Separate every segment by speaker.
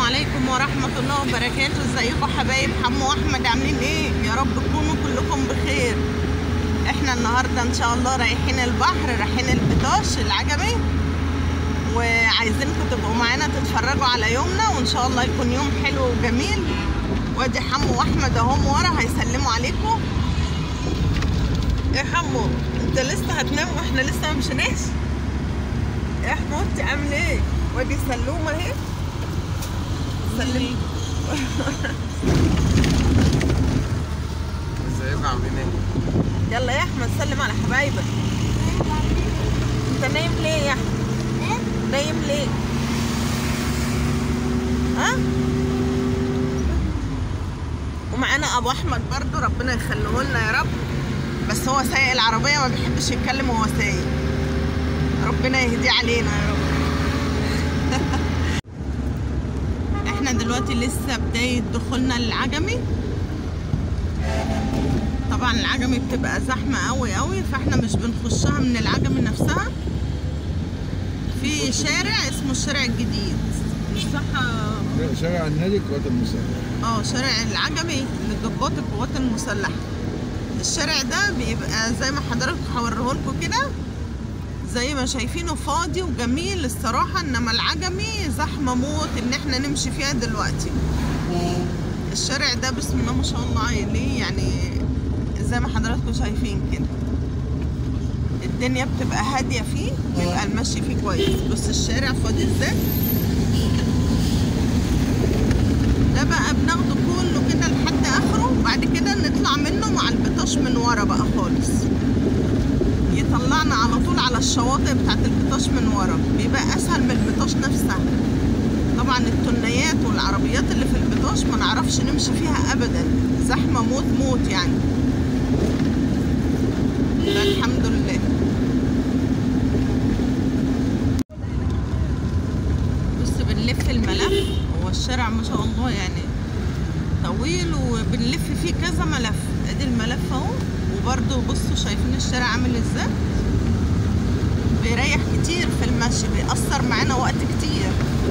Speaker 1: عليكم ورحمة الله وبركاته ازيكم حبايب حمو واحمد عاملين ايه يا رب تكونوا كلكم بخير احنا النهاردة ان شاء الله رايحين البحر رايحين البطاش العجمي وعايزينكم تبقوا معانا تتفرجوا على يومنا وان شاء الله يكون يوم حلو وجميل وادي حمو واحمد اهم ورا هيسلموا عليكم يا حمو انت لسه هتنام واحنا لسه ما مشيناش يا حموتي عامل ايه وادي سلومه اهي سلم
Speaker 2: ازيكم عاملين ايه؟
Speaker 1: يلا يا احمد سلم على حبايبك انت نايم ليه يا احمد نايم ليه ها ومعانا ابو احمد برضو ربنا يخليه لنا يا رب بس هو سايق العربيه ما بيحبش يتكلم وهو سايق ربنا يهديه علينا يا رب احنا دلوقتي لسه بدايه دخولنا للعجمي طبعا العجمي بتبقى زحمه قوي قوي فاحنا مش بنخشها من العجمي نفسها في شارع اسمه الشارع الجديد مش صح
Speaker 2: شارع النادي القوات المسلحة
Speaker 1: اه شارع العجمي لضباط القوات المسلحه الشارع ده بيبقى زي ما حضرتك هوريه لكم كده زي ما شايفينه فاضي وجميل الصراحه انما العجمي زحمه موت ان احنا نمشي فيها دلوقتي الشارع ده بسم الله ما شاء الله عليه يعني زي ما حضراتكم شايفين كده الدنيا بتبقى هاديه فيه بيبقى المشي فيه كويس بس الشارع فاضي ازاي ده بقى بناخده كله كده لحد اخره وبعد كده نطلع منه مع البطاش من ورا بقى خالص يطلعنا على طول على الشواطئ بتاعت البطاش من ورا بيبقى اسهل من البطاش نفسها طبعا التنيات والعربيات اللي في البطاش ما نعرفش نمشي فيها ابدا زحمه موت موت يعني لا الحمد لله بص بنلف الملف هو الشارع ما شاء الله يعني طويل وبنلف فيه كذا ملف ادي الملف اهو وبرده بصوا شايفين الشارع عامل ازاي بيريح كتير في المشي بيأثر معانا وقت كتير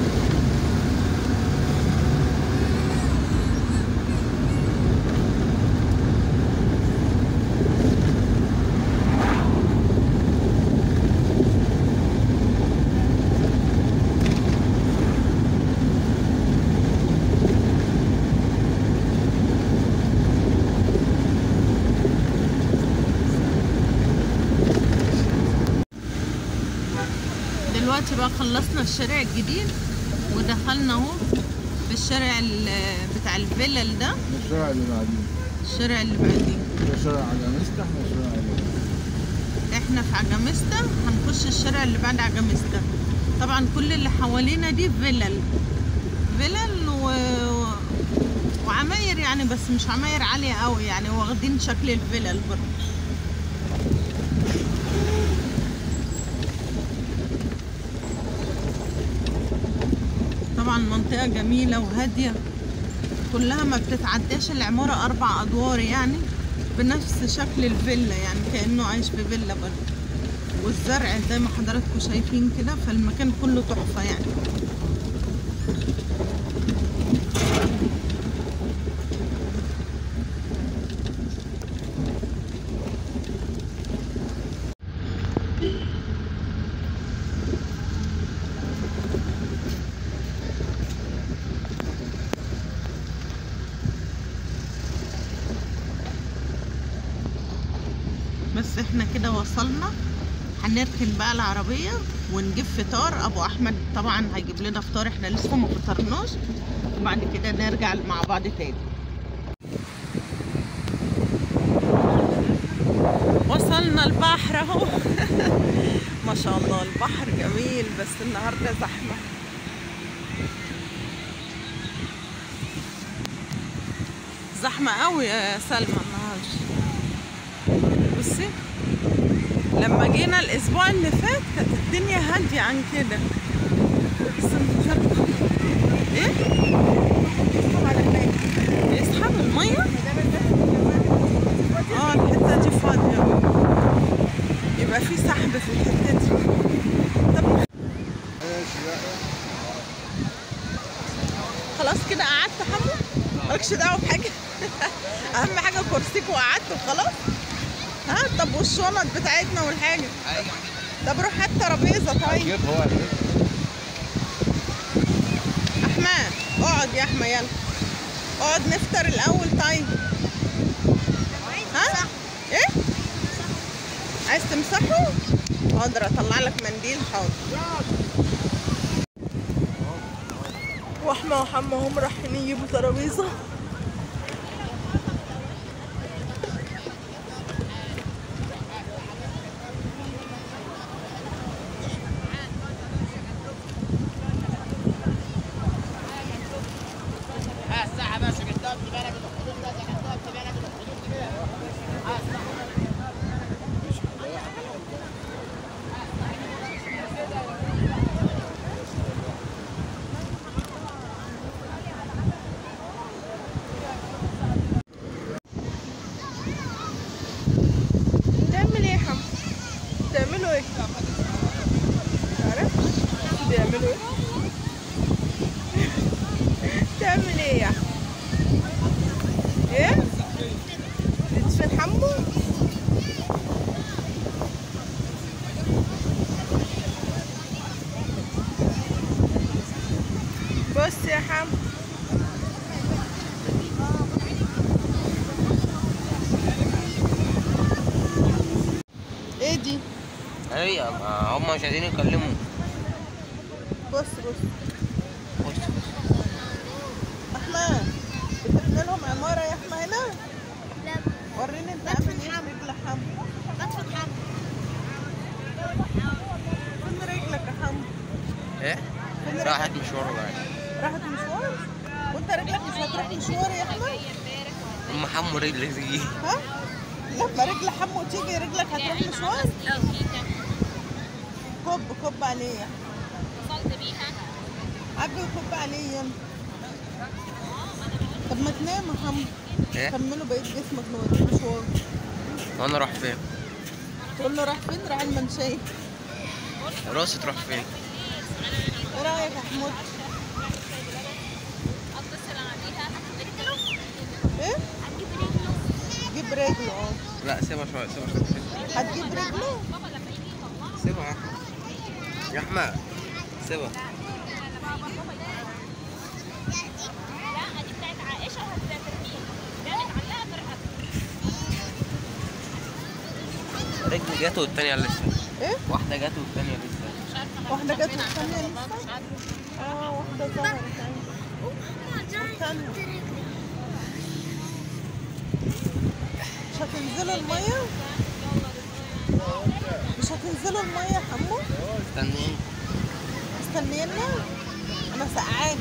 Speaker 1: دلوقتي بقى خلصنا الشارع الجديد ودخلنا اهو في الشارع ال- بتاع الفلل ده
Speaker 2: الشارع اللي بعدين
Speaker 1: الشارع اللي بعديه
Speaker 2: ده شارع عجميستا احنا شارع اللي
Speaker 1: احنا في عجميستا هنخش الشارع اللي بعد عجميستا طبعا كل اللي حوالينا دي فلل فلل و... وعماير يعني بس مش عماير عالية قوي يعني واخدين شكل الفلل برضه طبعا منطقة جميلة وهادية كلها ما بتتعداش العمارة أربع أدوار يعني بنفس شكل الفيلا يعني كأنه عايش في فيلا برضه والزرع زي ما حضراتكم شايفين كده فالمكان كله تحفة يعني بس احنا كده وصلنا هنركن بقى العربية ونجيب فطار ابو احمد طبعا هيجيب لنا فطار احنا لسه ما فطرناش وبعد كده نرجع مع بعض تاني وصلنا البحر اهو ما شاء الله البحر جميل بس النهارده زحمه زحمه قوي يا سلمى النهارده بصي لما جينا الاسبوع اللي فات كانت الدنيا هاديه عن كده بس مش عارفة. ايه بيسحب الميه اه الحته دي فاضيه يبقى في سحب في الحته دي طب
Speaker 2: ماشي بقى
Speaker 1: خلاص كده قعدت حمو مالكش دعوه بحاجه اهم حاجه كرسيك وقعدت وخلاص ها طب والشنط بتاعتنا والحاجه
Speaker 2: ايوه
Speaker 1: طب روح هات ترابيزه طيب
Speaker 2: هجيب هو هيجيب.
Speaker 1: احمد اقعد يا احمد يلا اقعد نفطر الاول طيب ها ايه عايز تمسحه حاضر اطلع لك منديل حاضر واحمد وحمى هم رايحين يجيبوا ترابيزه تعمل ايه يا حمو تعملوا ايه عارف بيعملوا ايه تعمل ايه يا أحمد؟ ايه بتدفن حمو بص يا حمو ايه دي
Speaker 3: هي ما هم مش عايزين يتكلموا
Speaker 1: بص بص
Speaker 3: بص
Speaker 1: احمد بتبني لهم عمارة يا احمد هنا
Speaker 4: لا
Speaker 1: وريني انت عامل ايه في رجل حمو
Speaker 4: بدفن حمو
Speaker 1: فين رجلك يا حمو
Speaker 3: ايه
Speaker 1: فين رجلك
Speaker 3: راحت مشوار ولا
Speaker 1: راحت مشوار وانت رجلك مش هتروح مشوار يا احمد
Speaker 3: ام حمو رجلك دي
Speaker 1: ها لما رجل حمو تيجي رجلك هتروح مشوار كب كب عليه يا أحمد.
Speaker 4: وصلت بيها
Speaker 1: عبي وكب عليه يلا طب ما تنام يا حمو
Speaker 3: ايه
Speaker 1: كملوا بقية جسمك نوديه مشوار
Speaker 3: وانا اروح فين
Speaker 1: تقول له راح فين راح المنشية
Speaker 3: راسي تروح فين
Speaker 1: ايه رايك يا حمود
Speaker 4: اتصل عليها هتجيب
Speaker 1: ايه
Speaker 4: هتجيب رجله
Speaker 1: جيب رجله اه
Speaker 3: لا سيبها شويه سيبها شويه
Speaker 1: هتجيب رجله
Speaker 4: بابا لما يجي يطلعها
Speaker 3: سيبها يا احمد يا احمد سيبها
Speaker 4: لا دي بتاعت عائشه هترميها ده متعلقه برقبتها
Speaker 3: رجل جات والتانية لسه
Speaker 1: ايه
Speaker 3: واحدة جات والتانية لسه
Speaker 4: مش عارفه
Speaker 1: واحدة جت والثانية لسه
Speaker 4: مش عارفه
Speaker 1: اه واحدة ظهرت والثانية مش هتنزلوا المية مش هتنزلوا المية يا حمو
Speaker 3: استني
Speaker 1: مستنينا انا سقعان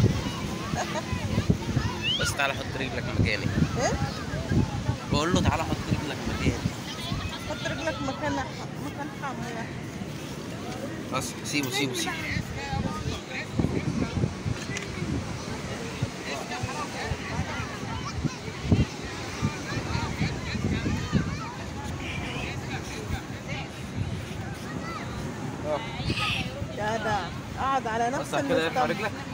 Speaker 3: بس تعالى حط رجلك مكاني
Speaker 1: ايه
Speaker 3: بقول له تعالى حط رجلك مكاني
Speaker 1: حط رجلك مكان مكان حمو يا
Speaker 3: بس سيبه سيبه سيبه
Speaker 1: جدع قعد على نفس
Speaker 3: بس كده ارفع
Speaker 1: المستوى
Speaker 3: رجلك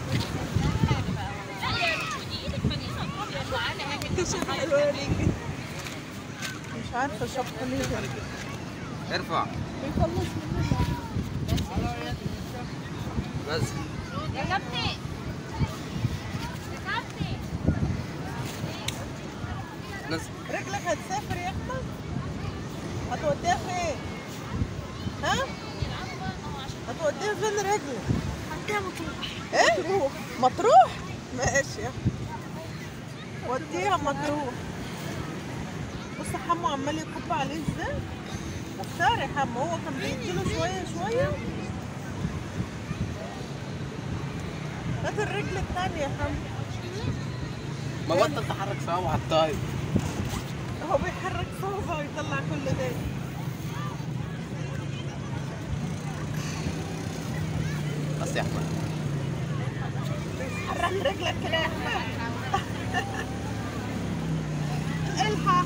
Speaker 1: شوف حلوة ليكي مش عارفة الشبكة ليه كده.
Speaker 3: ارفع
Speaker 1: بيخلص مننا
Speaker 3: نزل
Speaker 4: يا كابتن يا كابتن
Speaker 3: نزل
Speaker 1: رجلك هتسافر يا احمد هتوديها فين ها هتوديها فين رجلك
Speaker 4: هديها مطروح
Speaker 1: ايه روح مطروح ماشي يا أحمد. وديها مطروح بص حمو عمال يكب عليه ازاي مختار يا حمو هو كان بيديله شويه شويه هات الرجل التانية يا حمو
Speaker 3: ما بطل تحرك صوابعك طيب
Speaker 1: هو بيحرك صوبه ويطلع كل ده
Speaker 3: بس يا احمد
Speaker 1: حرك رجلك كده يا احمد الحق